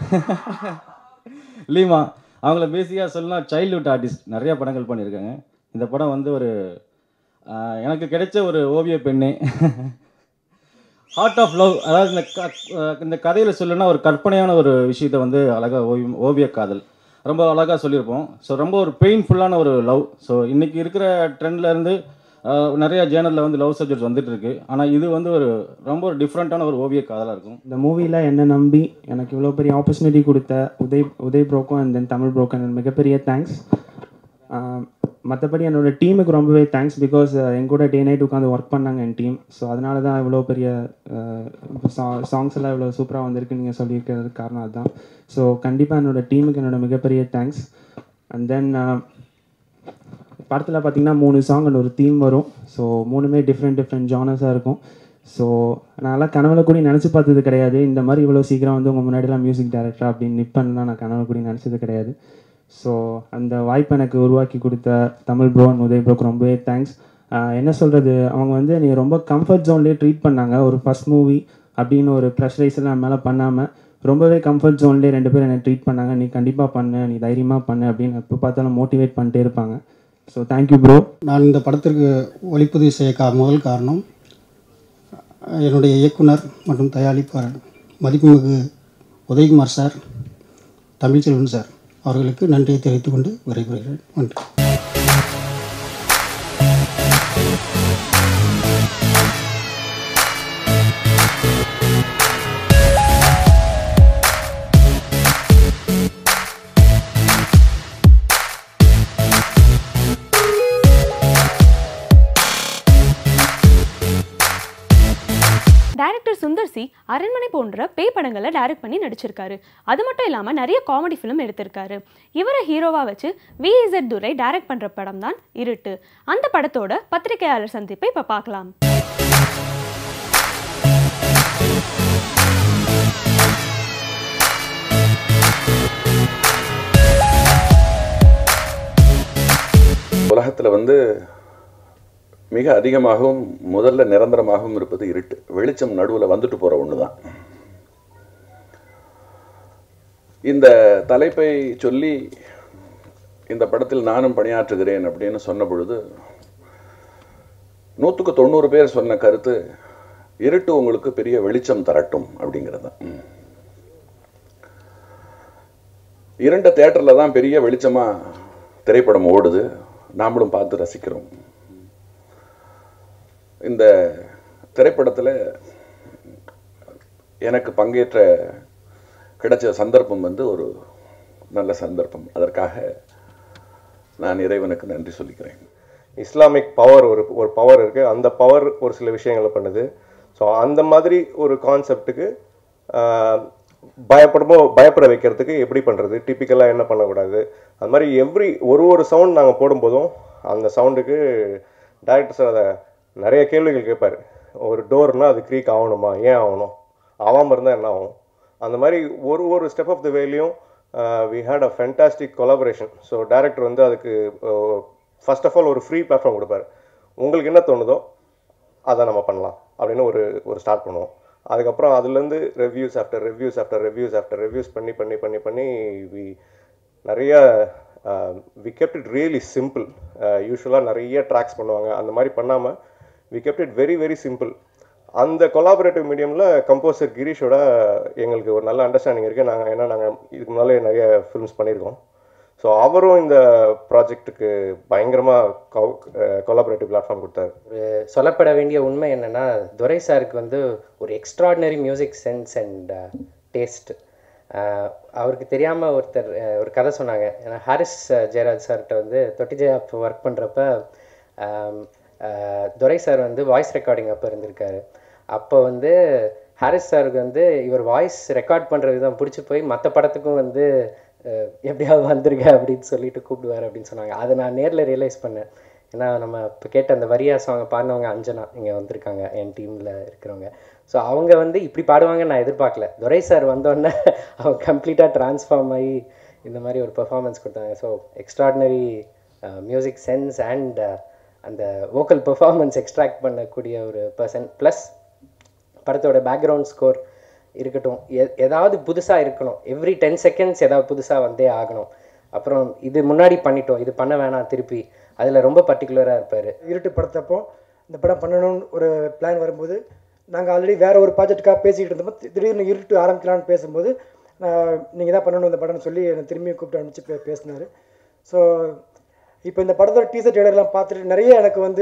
லீமா அவங்கள பேசிக்காக சொல்லலாம் சைல்ட்ஹுட் ஆர்டிஸ்ட் நிறைய படங்கள் பண்ணியிருக்காங்க இந்த படம் வந்து ஒரு ஆஹ், எனக்கு கிடைச்ச ஒரு ஓவிய பெண்ணே ஹார்ட் ஆஃப் லவ் அதாவது இந்த க அஹ் இந்த கதையில் சொல்லணும்னா ஒரு கற்பனையான ஒரு விஷயத்தை வந்து அழகாக ஓவியம் ஓவிய காதல் ரொம்ப அழகாக சொல்லியிருப்போம் ஸோ ரொம்ப ஒரு பெயின்ஃபுல்லான ஒரு லவ் ஸோ இன்றைக்கி இருக்கிற ட்ரெண்ட்ல இருந்து அஹ், நிறைய ஜேர்னலில் வந்து லவ் சப்ஜெக்ட்ஸ் வந்துட்டு இருக்கு ஆனால் இது வந்து ஒரு ரொம்ப ஒரு டிஃப்ரெண்ட்டான ஒரு ஓவிய காதலாக இருக்கும் இந்த மூவியில் என்னை நம்பி எனக்கு இவ்வளோ பெரிய ஆப்பர்ச்சுனிட்டி கொடுத்த உதய் உதய் ப்ரோக்கும் அண்ட் தென் தமிழ் ப்ரோக்கும் மிகப்பெரிய தேங்க்ஸ் மற்றபடி என்னோட டீமுக்கு ரொம்பவே தேங்க்ஸ் பிகாஸ் என் கூட டே நைட் உட்காந்து ஒர்க் பண்ணாங்க என் டீம் ஸோ அதனால தான் இவ்வளோ பெரிய சாங்ஸ் எல்லாம் இவ்வளோ சூப்பராக வந்திருக்கு நீங்கள் சொல்லியிருக்கிறதுக்கு காரணம் அதுதான் ஸோ கண்டிப்பாக என்னோட டீமுக்கு என்னோட மிகப்பெரிய தேங்க்ஸ் அண்ட் தென் படத்தில் பார்த்தீங்கன்னா மூணு சாங் அண்ட் ஒரு தீம் வரும் ஸோ மூணுமே டிஃப்ரெண்ட் டிஃப்ரெண்ட் ஜானர்ஸாக இருக்கும் ஸோ நான்லாம் கனவுல கூட நினச்சி பார்த்தது கிடையாது இந்த மாதிரி இவ்வளோ சீக்கிரம் வந்து உங்கள் முன்னாடிலாம் மியூசிக் டைரக்டர் அப்படின்னு நிற்பன்லாம் நான் கனவுல கூட நினச்சது கிடையாது ஸோ அந்த வாய்ப்பை எனக்கு உருவாக்கி கொடுத்த தமிழ் ப்ரோ அண்ட் உதய் ப்ரோக்கு ரொம்பவே தேங்க்ஸ் என்ன சொல்கிறது அவங்க வந்து நீ ரொம்ப கம்ஃபர்ட் ஜோன்லேயே ட்ரீட் பண்ணாங்க ஒரு ஃபஸ்ட் மூவி அப்படின்னு ஒரு ப்ரெஷரைஸ் எல்லாம் மேலே பண்ணாமல் ரொம்பவே கம்ஃபர்ட் ஜோன்லேயே ரெண்டு பேரும் என்னை ட்ரீட் பண்ணாங்க நீ கண்டிப்பாக பண்ணு நீ தைரியமாக பண்ணு அப்படின்னு எப்போ பார்த்தாலும் மோட்டிவேட் பண்ணிட்டே இருப்பாங்க ஸோ தேங்க்யூ ப்ரோ நான் இந்த படத்திற்கு ஒளிப்பதிவு செய்ய கா முதல் காரணம் என்னுடைய இயக்குனர் மற்றும் தயாரிப்பாளர் மதிப்புமிகு உதயகுமார் சார் தமிழ்ச்செல்வன் சார் அவர்களுக்கு நன்றியை தெரிவித்துக் கொண்டு விரைவுகிறேன் நன்றி டைரக்டர் சுந்தர் சி அரண்மனை போன்ற பேய் படங்களை டைரக்ட் பண்ணி நடிச்சிருக்காரு அது மட்டும் இல்லாமல் நிறைய காமெடி ஃபிலிம் எடுத்திருக்காரு இவரை ஹீரோவா வச்சு விஇசட் துரை டைரக்ட் பண்ற படம் தான் இருட்டு அந்த படத்தோட பத்திரிகையாளர் சந்திப்பை இப்போ பார்க்கலாம் உலகத்தில் வந்து மிக அதிகமாகவும் முதல்ல நிரந்தரமாகவும் இருப்பது இருட்டு வெளிச்சம் நடுவில் வந்துட்டு போகிற ஒன்று தான் இந்த தலைப்பை சொல்லி இந்த படத்தில் நானும் பணியாற்றுகிறேன் அப்படின்னு சொன்ன பொழுது நூற்றுக்கு தொண்ணூறு பேர் சொன்ன கருத்து இருட்டு உங்களுக்கு பெரிய வெளிச்சம் தரட்டும் அப்படிங்கிறது தான் இரண்ட தேட்டரில் தான் பெரிய வெளிச்சமாக திரைப்படம் ஓடுது நாமளும் பார்த்து ரசிக்கிறோம் இந்த திரைப்படத்தில் எனக்கு பங்கேற்ற கிடைச்ச சந்தர்ப்பம் வந்து ஒரு நல்ல சந்தர்ப்பம் அதற்காக நான் இறைவனுக்கு நன்றி சொல்லிக்கிறேன் இஸ்லாமிக் பவர் ஒரு ஒரு பவர் இருக்குது அந்த பவர் ஒரு சில விஷயங்களை பண்ணுது ஸோ அந்த மாதிரி ஒரு கான்செப்ட்டுக்கு பயப்படமோ பயப்பட வைக்கிறதுக்கு எப்படி பண்ணுறது டிப்பிக்கலாக என்ன பண்ணக்கூடாது அது மாதிரி எவ்ரி ஒரு ஒரு சவுண்ட் நாங்கள் போடும்போதும் அந்த சவுண்டுக்கு டேரக்டர் சார் அதை நிறைய கேள்விகள் கேட்பார் ஒரு டோர்னால் அது க்ரீக் ஆகணுமா ஏன் ஆகணும் ஆகாமல் இருந்தால் என்ன ஆகும் அந்த மாதிரி ஒரு ஒரு ஸ்டெப் ஆஃப் த வேலையும் we had a fantastic collaboration so director வந்து அதுக்கு ஃபர்ஸ்ட் ஆஃப் ஆல் ஒரு ஃப்ரீ பிளாட்ஃபார்ம் கொடுப்பாரு உங்களுக்கு என்ன தோணுதோ அதை நம்ம பண்ணலாம் அப்படின்னு ஒரு ஒரு ஸ்டார்ட் பண்ணுவோம் அதுக்கப்புறம் அதுலேருந்து reviews after reviews after reviews after reviews பண்ணி பண்ணி பண்ணி பண்ணி வி நிறைய we kept it really simple யூஸ்வலாக நிறைய ட்ராக்ஸ் பண்ணுவாங்க அந்த மாதிரி பண்ணாமல் we kept it very very simple அந்த கொலாபரேட்டிவ் மீடியமில் கம்போசர் கிரீஷோட எங்களுக்கு ஒரு நல்ல அண்டர்ஸ்டாண்டிங் இருக்குது நாங்கள் ஏன்னா நாங்கள் இதுக்கு முன்னாலே நிறைய ஃபிலிம்ஸ் பண்ணியிருக்கோம் ஸோ அவரும் இந்த ப்ராஜெக்ட்டுக்கு பயங்கரமாக கொலாபரேட்டிவ் பிளாட்ஃபார்ம் கொடுத்தாரு ஒரு சொல்லப்பட வேண்டிய உண்மை என்னென்னா துரை சாருக்கு வந்து ஒரு extraordinary music sense and taste அவருக்கு தெரியாமல் ஒருத்தர் அஹ், ஒரு கதை சொன்னாங்க ஏன்னா ஹாரிஸ் அஹ், ஜெயராஜ் சார்கிட்ட வந்து தொட்டி ஜெயா அப்போ ஒர்க் பண்ணுறப்ப துரை சார் வந்து வாய்ஸ் ரெக்கார்டிங் அப்போ இருந்திருக்காரு அப்போ வந்து ஹாரிஸ் சாருக்கு வந்து இவர் வாய்ஸ் ரெக்கார்ட் பண்ணுற விதம் பிடிச்சி போய் மற்ற படத்துக்கும் வந்து அஹ், எப்படியாவது வந்திருக்க அப்படின்னு சொல்லிட்டு கூப்பிடுவார் அப்படின்னு சொன்னாங்க அதை நான் நேரில் ரியலைஸ் பண்ணேன் ஏன்னா நம்ம இப்போ கேட்ட அந்த வரியா சாங்கை பாடினவங்க அஞ்சனா இங்கே வந்திருக்காங்க என் டீமில் இருக்கிறவங்க ஸோ அவங்க வந்து இப்படி பாடுவாங்கன்னு நான் எதிர்பார்க்கல துரை சார் வந்தோடனே அவங்க கம்ப்ளீட்டாக ட்ரான்ஸ்ஃபார்ம் ஆகி இந்த மாதிரி ஒரு பெர்ஃபார்மன்ஸ் கொடுத்தாங்க so extraordinary music sense and அந்த வோக்கல் பெர்ஃபார்மன்ஸ் எக்ஸ்ட்ராக்ட் பண்ணக்கூடிய ஒரு பர்சன் ப்ளஸ் படத்தோட பேக்ரவுண்ட் ஸ்கோர் இருக்கட்டும் எ- ஏதாவது புதுசாக இருக்கணும் எவ்ரி டென் செகண்ட்ஸ் ஏதாவது புதுசாக வந்தே ஆகணும் அப்புறம் இது முன்னாடி பண்ணிட்டோம் இது பண்ண வேணாம் திருப்பி அதில் ரொம்ப பர்டிகுலராக இருப்பார் இருட்டு படத்தப்போ இந்த படம் பண்ணணும்னு ஒரு பிளான் வரும்போது நாங்கள் ஆல்ரெடி வேற ஒரு ப்ராஜெக்ட்டுக்காக பேசிக்கிட்டு இருந்தப்போ தி- திடீர்னு இருட்டு ஆரம்பிக்கலான்னு பேசும்போது நீங்கள் தான் பண்ணணும் இந்த படம்னு சொல்லி என்னை திரும்பி கூப்பிட்டு அனுப்பிச்சு பே பேசினார் ஸோ இப்போ இந்த படத்தோட டீசர் ட்ரெய்லர்லாம் பார்த்துட்டு நிறைய எனக்கு வந்து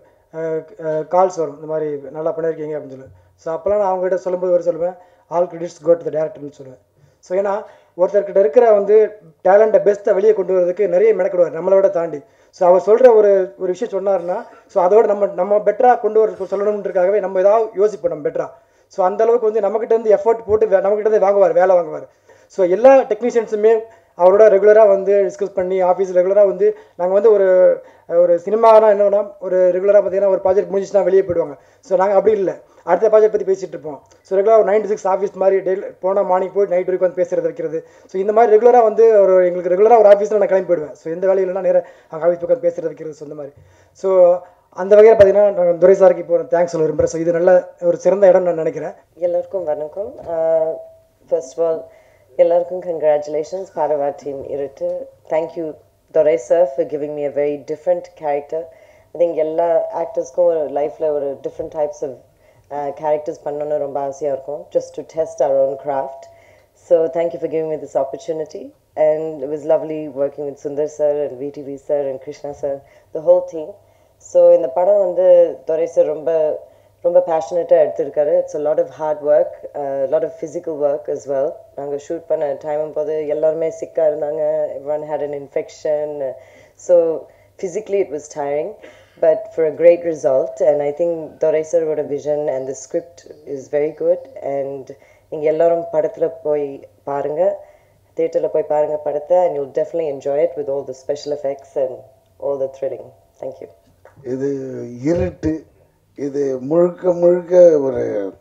கால்ஸ் வரும் இந்த மாதிரி நல்லா பண்ணியிருக்கீங்க அப்படின்னு சொல்லி ஸோ அப்போல்லாம் நான் அவங்ககிட்ட சொல்லும்போது ஒரு சொல்லுவேன் all credits go to the டேரக்டர்னு சொல்லுவேன் ஸோ ஏன்னா ஒருத்தர்கிட்ட இருக்கிற வந்து டேலண்ட்டை பெஸ்ட்டை வெளியே கொண்டு வரதுக்கு நிறைய மெனக்கிடுவார் நம்மளை விட தாண்டி ஸோ அவர் சொல்கிற ஒரு ஒரு விஷயம் சொன்னார்னா ஸோ அதோட நம்ம நம்ம பெட்டராக கொண்டு வர சொல்லணுன்றதுக்காகவே நம்ம ஏதாவது யோசிப்போம் நம்ம பெட்டராக ஸோ அந்த அளவுக்கு வந்து நம்மக்கிட்ட இருந்து எஃபர்ட் போட்டு வே- நம்மக்கிட்ட இருந்து வாங்குவார் வேலை வாங்குவார் ஸோ எல்லா டெக்னீஷியன்ஸுமே அவரோட ரெகுலராக வந்து டிஸ்கஸ் பண்ணி ஆஃபீஸ் ரெகுலராக வந்து நாங்கள் வந்து ஒரு ஒரு சினிமானா என்னன்னா ஒரு ரெகுலராக பார்த்தீங்கன்னா ஒரு ப்ராஜெக்ட் முடிஞ்சிச்சுனா வெளியே போயிடுவாங்க ஸோ நாங்கள் அப்படி இல்லை அடுத்த ப்ராஜெக்ட் பற்றி பேசிகிட்டு இருப்போம் ஸோ ரெகுலராக ஒரு நைன் to சிக்ஸ் ஆஃபீஸ் மாதிரி டெய்லி போனால் மார்னிங் போய் நைட் வரைக்கும் வந்து பேசுறது வைக்கிறது ஸோ இந்த மாதிரி ரெகுலராக வந்து ஒரு எங்களுக்கு ரெகுலராக ஒரு ஆஃபீஸில் நான் கிளம்பி போயிடுவேன் ஸோ எந்த வேலையும் இல்லைனா நேராக அங்கே ஆஃபீஸ் பக்கம் பேசுறது வைக்கிறது ஸோ இந்த மாதிரி ஸோ அந்த வகையில் பார்த்தீங்கன்னா நாங்கள் துரை சாருக்கு இப்போ தேங்க்ஸ் சொல்ல விரும்புகிறேன் ஸோ இது நல்ல ஒரு சிறந்த இடம் நான் நினைக்கிறேன் எல்லாருக்கும் வணக்கம் ஃபர்ஸ்ட் ஆஃப் ஆல் எல்லாருக்கும் கங்க்ராச்சுலேஷன்ஸ் பாரவா டீம் இருட்டு thank you Durai sir for giving me a very different character I think எல்லா ஆக்டர்ஸ்க்கும் ஒரு லைஃப்பில் ஒரு டிஃப்ரெண்ட் டைப்ஸ் ஆஃப் கேரக்டர்ஸ் பண்ணணும்னு ரொம்ப ஆசையாக இருக்கும் ஜஸ்ட் டு டெஸ்ட் அவர் own craft so thank you for giving me this opportunity and it was lovely working with Sundar sir and VTV sir and Krishna sir the whole team so இந்த படம் வந்து Durai sir ரொம்ப ரொம்ப பேஷனட்டாக எடுத்திருக்காரு it's a lot of hard work lot of physical work as well நாங்கள் shoot பண்ண டைமும் போது எல்லாருமே சிக்காக இருந்தாங்க one had an infection so physically it was tiring but for a great result and i think Dorai sir wrote a vision and the script is very good and நீங்கள் எல்லாரும் படத்தில் போய் பாருங்க தேட்டரில் போய் பாருங்க படத்தை and you'll definitely enjoy it with all the special effects and all the thrilling thank you இது இருட்டு இது முழுக்க முழுக்க ஒரு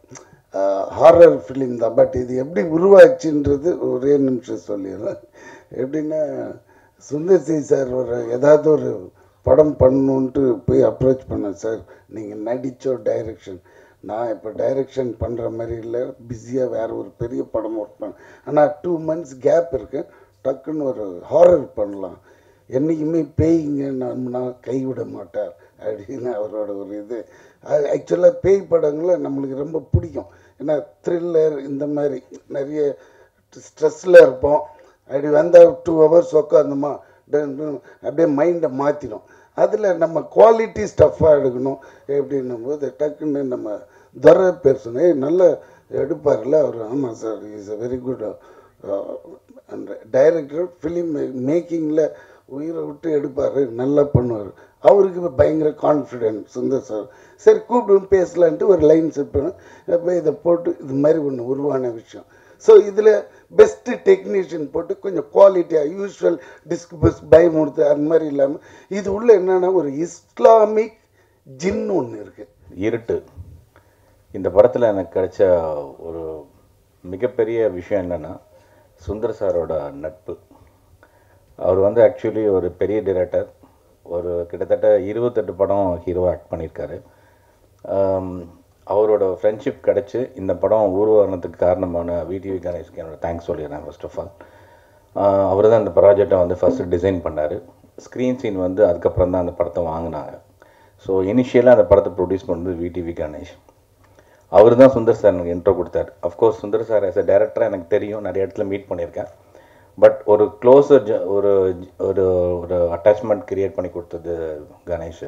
ஹாரர் ஃபிலிம் தான் பட் இது எப்படி உருவாச்சுன்றது ஒரே நிமிஷம் சொல்லிடுறேன் எப்படின்னா சுந்தர் சி சார் ஒரு ஏதாவது ஒரு படம் பண்ணணுன்ட்டு போய் அப்ரோச் பண்ணேன் சார் நீங்கள் நடிச்சோ டைரக்ஷன் நான் இப்போ டைரக்ஷன் பண்ணுற மாதிரி இல்லை பிஸியாக வேறு ஒரு பெரிய படம் ஒர்க் பண்ணேன் ஆனால் டூ மந்த்ஸ் கேப் இருக்கு டக்குன்னு ஒரு ஹாரர் பண்ணலாம் என்றைக்குமே பேய்ங்க நம்மனா கைவிட மாட்டார் அப்படின்னு அவரோட ஒரு இது ஆக்சுவலாக பேய் படங்களை நம்மளுக்கு ரொம்ப பிடிக்கும் ஏன்னா த்ரில்லர் இந்த மாதிரி நிறைய ஸ்ட்ரெஸ்ஸில் இருப்போம் அப்படி வந்தால் டூ ஹவர்ஸ் உட்காந்தோமா அப்படியே மைண்டை மாற்றிடும் அதில் நம்ம குவாலிட்டி ஸ்டஃப்பாக எடுக்கணும் எப்படின்னும் போது டக்குன்னு நம்ம துரை பேர் சொன்னேன் நல்லா எடுப்பார்ல அவர் ஆமாம் sir is a very good அந்த டைரக்டர் ஃபிலிம் மேக்கிங்கில் உயிரை விட்டு எடுப்பார் நல்லா பண்ணுவார் அவருக்கு பயங்கர கான்ஃபிடென்ட் சுந்தர் சார் சரி கூப்பிட்டு பேசலான்ட்டு ஒரு லைன் செட் பண்ணேன் அப்போ இதை போட்டு இது மாதிரி ஒன்று உருவான விஷயம் ஸோ இதில் பெஸ்ட்டு டெக்னீஷியன் போட்டு கொஞ்சம் குவாலிட்டியாக யூஸ்வல் டிஸ்க் பஸ் பயமுறுத்து அந்த மாதிரி இல்லாமல் இது உள்ள என்னென்னா ஒரு இஸ்லாமிக் ஜின் ஒன்று இருக்குது இருட்டு இந்த படத்தில் எனக்கு கிடைச்ச ஒரு மிகப்பெரிய விஷயம் என்னென்னா சுந்தர் சாரோட நட்பு அவர் வந்து ஆக்சுவலி ஒரு பெரிய டைரக்டர் ஒரு கிட்டத்தட்ட இருபத்தெட்டு படம் ஹீரோ ஆக்ட் பண்ணியிருக்காரு ஆம், அவரோட ஃப்ரெண்ட்ஷிப் கிடச்சி இந்த படம் உருவானதுக்கு காரணமான விடிவி கணேஷ்க்கு என்னோட தேங்க்ஸ் சொல்லிடுறேன் ஃபர்ஸ்ட் ஆஃப் ஆல் அவர் தான் அந்த ப்ராஜெக்டை வந்து ஃபஸ்ட்டு டிசைன் பண்ணார் ஸ்க்ரீன் சீன் வந்து அதுக்கப்புறம் தான் அந்த படத்தை வாங்கினாங்க ஸோ இனிஷியலாக அந்த படத்தை ப்ரொடியூஸ் பண்ணது விடிவி கணேஷ் அவர் தான் சுந்தர் சார் எனக்கு இன்ட்ரோ கொடுத்தாரு of course Sundar sir as a டேரக்டராக எனக்கு தெரியும் நிறைய இடத்துல மீட் பண்ணியிருக்கேன் பட் ஒரு க்ளோஸர் ஒரு ஒரு ஒரு அட்டாச்மெண்ட் கிரியேட் பண்ணி கொடுத்தது கணேஷ்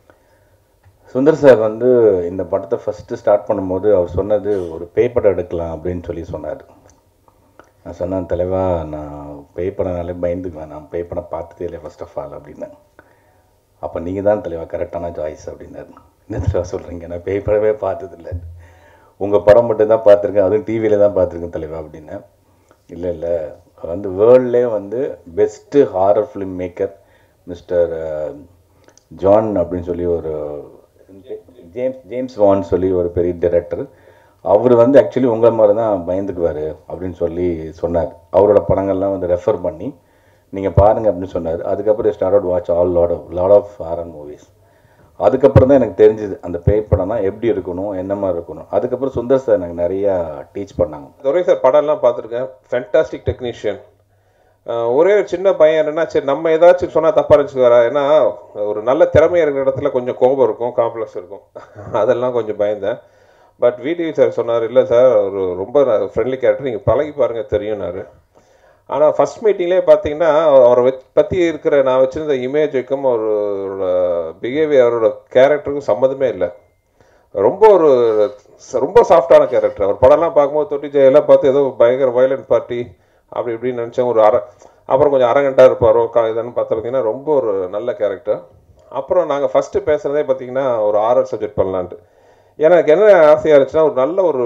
சுந்தர் சார் வந்து இந்த படத்தை ஃபஸ்ட்டு ஸ்டார்ட் பண்ணும்போது அவர் சொன்னது ஒரு பேய் படம் எடுக்கலாம் அப்படின்னு சொல்லி சொன்னார் நான் சொன்னேன் தலைவா நான் பேய் படம்னாலே பயந்துக்குவேன் நான் பேய் படம் பார்த்ததே இல்லை ஃபர்ஸ்ட் ஆஃப் ஆல் அப்படின்னேன் அப்போ நீங்கள் தான் தலைவா கரெக்டான சாய்ஸ் அப்படின்னாரு என்ன தலைவா சொல்கிறீங்க நான் பேய் படமே பார்த்ததில்லை உங்கள் படம் மட்டும்தான் பார்த்துருக்கேன் அதுவும் டிவியில் தான் பார்த்துருக்கேன் தலைவா அப்படின்னேன் இல்லை இல்லை வந்து வேர்ல்ட்லே வந்து best horror film maker mister John அப்படின்னு சொல்லி ஒரு ஜேம்ஸ் ஜேம்ஸ் வான் சொல்லி ஒரு பெரிய டைரக்டர் அவர் வந்து ஆக்சுவலி உங்களை மாதிரி தான் பயந்துக்குவார் அப்படின்னு சொல்லி சொன்னார் அவரோட படங்கள்லாம் வந்து ரெஃபர் பண்ணி நீங்கள் பாருங்கள் அப்படின்னு சொன்னார் அதுக்கப்புறம் start watch all lot of lot of horror movies அதுக்கப்புறம் தான் எனக்கு தெரிஞ்சுது அந்த பேய் படம்னா எப்படி இருக்கணும் என்ன மாதிரி இருக்கணும் அதுக்கப்புறம் சுந்தர் சார் எனக்கு நிறையா டீச் பண்ணாங்க துரை சார் படம்லாம் பார்த்துருக்கேன் ஃபென்டாஸ்டிக் டெக்னீஷியன் ஒரே ஒரு சின்ன பையன் என்னன்னா சரி நம்ம ஏதாச்சும் சொன்னால் தப்பாக இருந்துச்சுக்காரா ஏன்னா ஒரு நல்ல திறமை இருக்கிற இடத்துல கொஞ்சம் கோபம் இருக்கும் காம்ப்ளெக்ஸ் இருக்கும் அதெல்லாம் கொஞ்சம் பயந்தேன் பட் விடிவி சார் சொன்னார் இல்லை சார் ஒரு ரொம்ப ஃப்ரெண்ட்லி கேரக்டர் நீங்கள் பழகி பாருங்கள் தெரியும்னாரு ஆனால் ஃபஸ்ட் மீட்டிங்லேயே பார்த்தீங்கன்னா அவரை வச் பற்றி இருக்கிற நான் வச்சுருந்த இமேஜுக்கும் அவரோட பிஹேவியர் அவரோட கேரக்டருக்கும் சம்மந்தமே இல்லை ரொம்ப ஒரு ரொம்ப சாஃப்டான கேரக்டர் அவர் படம்லாம் பார்க்கும்போது தொட்டி ஜெயெல்லாம் பார்த்து ஏதோ பயங்கர வயலண்ட் பார்ட்டி அப்படி இப்படின்னு நினச்சேன் ஒரு அரை அப்புறம் கொஞ்சம் அரகண்டா இருப்பாரோ கா இதுன்னு பார்த்தீங்கன்னா ரொம்ப ஒரு நல்ல கேரக்டர் அப்புறம் நாங்கள் ஃபஸ்ட்டு பேசுகிறதே பார்த்தீங்கன்னா ஒரு ஆர்ஆர் சப்ஜெக்ட் பண்ணலான்ட்டு எனக்கு என்ன ஆசையாக இருந்துச்சுன்னா ஒரு நல்ல ஒரு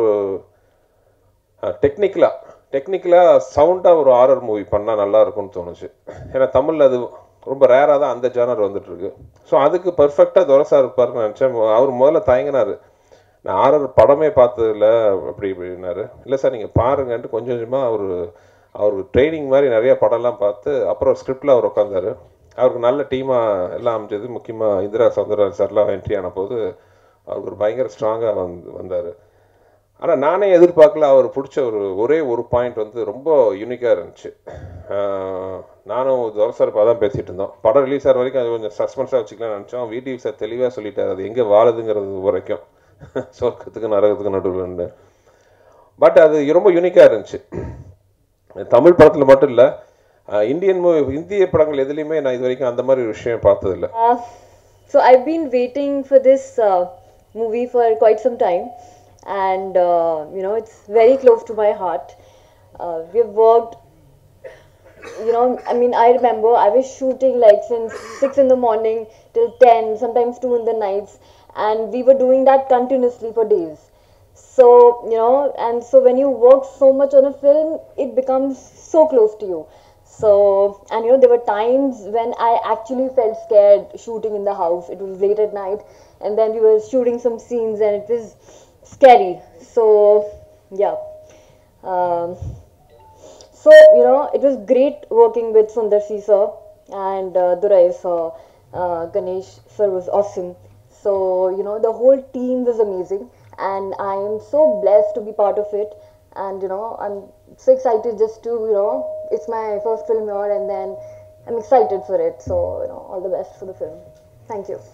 டெக்னிக்கலாக டெக்னிக்கலாக சவுண்டாக ஒரு ஆரர் மூவி பண்ணால் நல்லா இருக்கும்னு தோணுச்சு ஏன்னா தமிழில் அது ரொம்ப ரேராக தான் அந்த ஜானர் வந்துட்டுருக்கு ஸோ அதுக்கு பர்ஃபெக்டாக துரசா இருப்பார்னு நினச்சேன் அவர் முதல்ல தயங்கினார் நான் ஆரர் படமே பார்த்ததில்ல அப்படி இப்படின்னாரு இல்லை சார் நீங்கள் பாருங்கன்ட்டு கொஞ்சம் கொஞ்சமாக அவர் அவர் ட்ரைனிங் மாதிரி நிறைய படம்லாம் பார்த்து அப்புறம் ஸ்கிரிப்டில் அவர் உட்காந்தாரு அவருக்கு நல்ல டீமாக எல்லாம் அமைஞ்சது முக்கியமாக இந்திரா சௌந்தரராஜ் சார்லாம் என்ட்ரி ஆன போது அவருக்கு ஒரு பயங்கர ஸ்ட்ராங்காக வந்து வந்தார் ஆனால் நானே எதிர்பார்க்கல அவர் பிடிச்ச ஒரு ஒரே ஒரு பாயிண்ட் வந்து ரொம்ப யூனிக்காக இருந்துச்சு நானும் துவசார் இப்போ தான் பேசிகிட்டு இருந்தோம் படம் ரிலீஸ் ஆகிற வரைக்கும் அது கொஞ்சம் சஸ்பென்ஸாக வச்சுக்கலாம்னு நினச்சோம் விடிவி சார் தெளிவாக சொல்லிட்டார் அது எங்கே வாழுதுங்கிறது வரைக்கும் சொர்க்கத்துக்கு நரகத்துக்கு நடுவில் பட் அது ரொம்ப யூனிக்காக இருந்துச்சு தமிழ் படத்தில் மட்டும் இல்லை இந்தியன் மூவி இந்திய படங்கள் எதுலேயுமே நான் இது வரைக்கும் அந்த மாதிரி ஒரு விஷயம் பார்த்ததில்லை Uh, so I've been waiting for this uh, movie for quite some time, and uh, you know it's very close to my heart. Uh, we've worked. You know, I mean, I remember I was shooting like since six in the morning till ten, sometimes two in the nights, and we were doing that continuously for days. So you know, and so when you work so much on a film, it becomes so close to you. So, and you know, there were times when I actually felt scared shooting in the house. It was late at night, and then we were shooting some scenes, and it was scary. So, yeah. Um, so, you know, it was great working with Sundar C sir and uh, Durai sir. Uh, Ganesh sir was awesome. So, you know, the whole team was amazing, and I am so blessed to be part of it. And you know, I'm so excited just to, you know, it's my first film here, and then I'm excited for it. So, you know, all the best for the film. Thank you.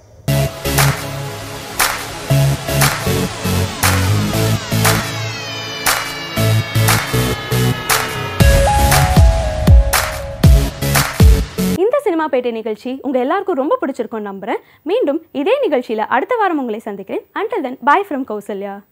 இந்த cinema பேட்டை நிகழ்ச்சி உங்க எல்லாருக்கும் ரொம்ப பிடிச்சிருக்கும் நம்புறேன் மீண்டும் இதே நிகழ்ச்சியில அடுத்த வாரம் உங்களை சந்திக்கிறேன் until then bye from Kausalya